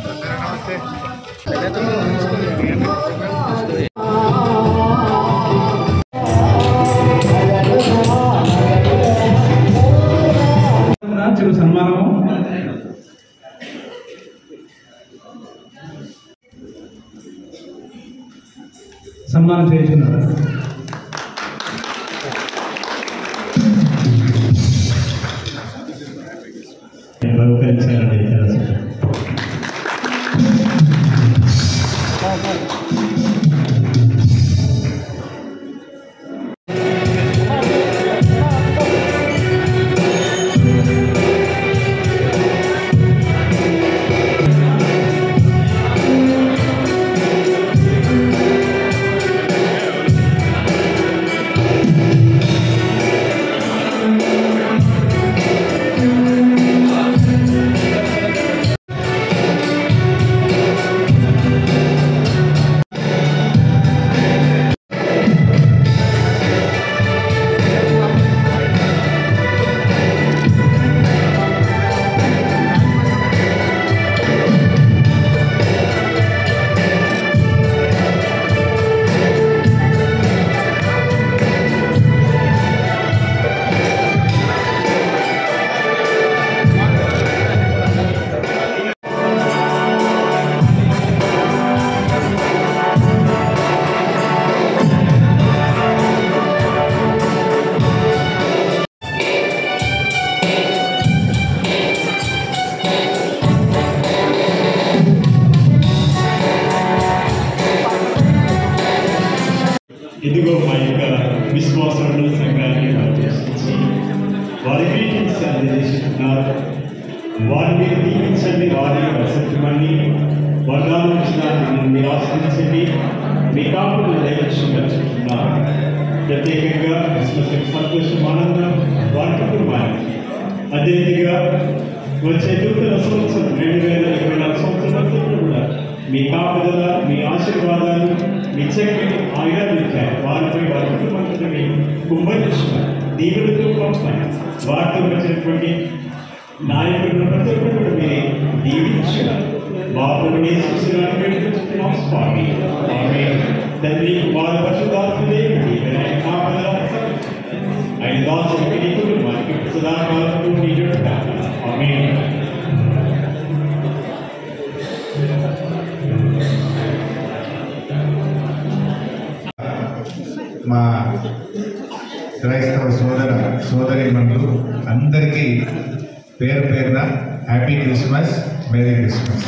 చిరు సన్మానము సన్మానం చేస్తున్నారు బహుకరించాలని తెలుసు ఇదిగో మా యొక్క విశ్వాసముల సంఘాన్ని ఆలోచించి వారికి సందేశిస్తున్నారు వారిని దీవించండి వారి వసతిమని వర్గాలు మీరు ఆశ్రయించండి మీ కాపులు దయచేస్తున్నారు ప్రత్యేకంగా క్రిస్మస్ సంతోషం ఆనందం వారి కుటుంబానికి అదేవిధంగా వచ్చే నూతన సంవత్సరం రెండు వేల ఇరవై నాలుగు సంవత్సరాలతో కూడా మీ కాపుదల మీ ఆశీర్వాదాలు మీ చక్కని ఆయుధాలు వారిపై వారి కుటుంబాన్ని కుమ్మరించున్నారు దేవుడితో పంపాలి వారితో వచ్చినటువంటి నాయకులను ప్రతి ఒక్కరు కూడా మీరే దీవించారు బాబుని చూసినాం స్వామి ఆమె తండ్రి వారి పరిశుద్ధాత్మదే కాపల ఆయన దాసుడికి నీ కుటుంబానికి సదాకాలకు నీడు ఆమె మా క్రైస్తవ సోదర సోదరి మనులు అందరికీ పేరు పేరున హ్యాపీ క్రిస్మస్ మేరీ క్రిస్మస్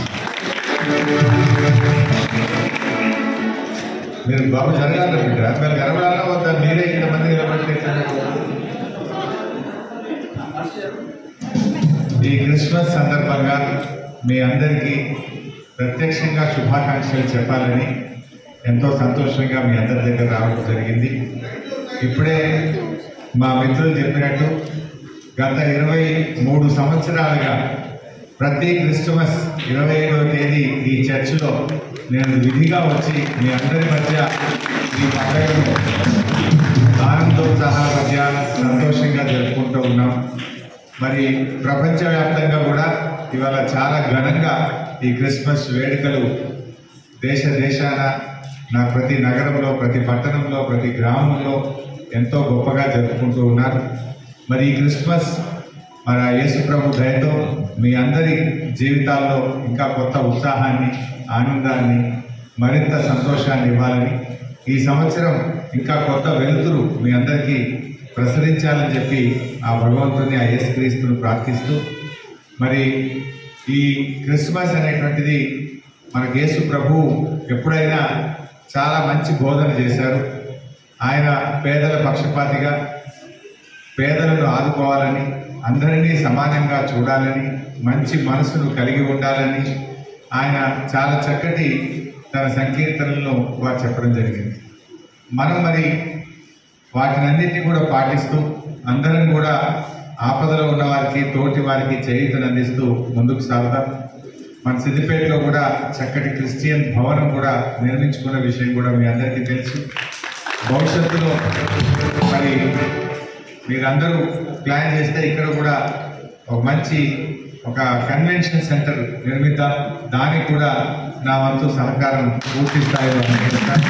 మీరు బాబు జరగాలనుకుంటారా మీరు గర్వాలన్నా వద్దా మీరే ఇంతమంది నిలబడితే ఈ క్రిస్మస్ సందర్భంగా మీ అందరికీ ప్రత్యక్షంగా శుభాకాంక్షలు చెప్పాలని ఎంతో సంతోషంగా మీ అందరి దగ్గర రావడం జరిగింది ఇప్పుడే మా మిత్రులు చెప్పినట్టు గత ఇరవై మూడు సంవత్సరాలుగా ప్రతి క్రిస్మస్ ఇరవై ఐదవ తేదీ ఈ చర్చిలో నేను విధిగా వచ్చి మీ అందరి మధ్య ఈ పండుగను ఆనందోత్సాహాల మధ్య సంతోషంగా జరుపుకుంటూ ఉన్నాం మరి ప్రపంచవ్యాప్తంగా కూడా ఇవాళ చాలా ఘనంగా ఈ క్రిస్మస్ వేడుకలు దేశ దేశాన నా ప్రతి నగరంలో ప్రతి పట్టణంలో ప్రతి గ్రామంలో ఎంతో గొప్పగా జరుపుకుంటూ ఉన్నారు మరి ఈ క్రిస్మస్ మన యేసు ప్రభు దయతో మీ అందరి జీవితాల్లో ఇంకా కొత్త ఉత్సాహాన్ని ఆనందాన్ని మరింత సంతోషాన్ని ఇవ్వాలని ఈ సంవత్సరం ఇంకా కొత్త వెలుతురు మీ అందరికీ ప్రసరించాలని చెప్పి ఆ భగవంతుని ఆ యేసుక్రీస్తును ప్రార్థిస్తూ మరి ఈ క్రిస్మస్ అనేటువంటిది మనకు యేసు ప్రభువు ఎప్పుడైనా చాలా మంచి బోధన చేశారు ఆయన పేదల పక్షపాతిగా పేదలను ఆదుకోవాలని అందరినీ సమానంగా చూడాలని మంచి మనసును కలిగి ఉండాలని ఆయన చాలా చక్కటి తన సంకీర్తనలను వారు చెప్పడం జరిగింది మనం మరి వాటినన్నింటినీ కూడా పాటిస్తూ అందరం కూడా ఆపదలో ఉన్న వారికి తోటి వారికి చేయుతను అందిస్తూ ముందుకు సాగుతాం మన సిద్దిపేటలో కూడా చక్కటి క్రిస్టియన్ భవనం కూడా నిర్మించుకున్న విషయం కూడా మీ అందరికీ తెలుసు భవిష్యత్తులో మరి మీరందరూ ప్లాన్ చేస్తే ఇక్కడ కూడా ఒక మంచి ఒక కన్వెన్షన్ సెంటర్ నిర్మిద్దాం దానికి కూడా నా వంతు సహకారం పూర్తి స్థాయిలో అందిస్తాను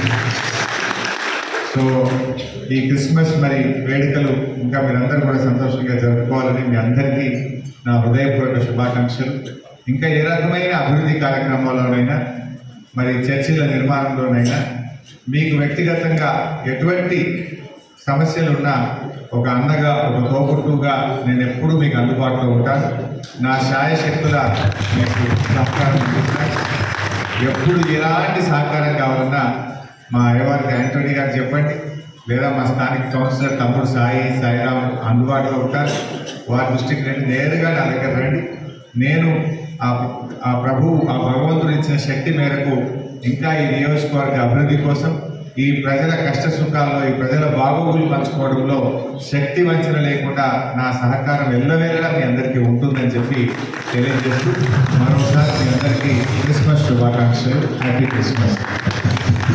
సో ఈ క్రిస్మస్ మరి వేడుకలు ఇంకా మీరందరూ కూడా సంతోషంగా జరుపుకోవాలని మీ అందరికీ నా హృదయపూర్వక శుభాకాంక్షలు ఇంకా ఏ రకమైన అభివృద్ధి కార్యక్రమాల్లోనైనా మరి చర్చిల నిర్మాణంలోనైనా మీకు వ్యక్తిగతంగా ఎటువంటి సమస్యలున్నా ఒక అన్నగా ఒక తోబుట్టుగా నేను ఎప్పుడూ మీకు అందుబాటులో ఉంటాను నా శాయశక్తుల మీకు సహకారం అందిస్తాను ఎప్పుడు ఎలాంటి సహకారం కావాలన్నా మా అయ్యవారికి యాంటోనీ గారు చెప్పండి లేదా మా స్థానిక కౌన్సిలర్ తమ్ముడు సాయి సాయిరామ్ అందుబాటులో ఉంటారు వారి దృష్టికి రండి నేరుగా నా దగ్గర రండి నేను ఆ ఆ ప్రభు ఆ భగవంతుడు ఇచ్చిన శక్తి మేరకు ఇంకా ఈ నియోజకవర్గ అభివృద్ధి కోసం ఈ ప్రజల కష్ట సుఖాల్లో ఈ ప్రజల బాగోగులు పంచుకోవడంలో శక్తి వంచన లేకుండా నా సహకారం ఎల్లవేళలా మీ అందరికీ ఉంటుందని చెప్పి తెలియజేస్తూ మరోసారి మీ అందరికీ క్రిస్మస్ శుభాకాంక్షలు హ్యాపీ క్రిస్మస్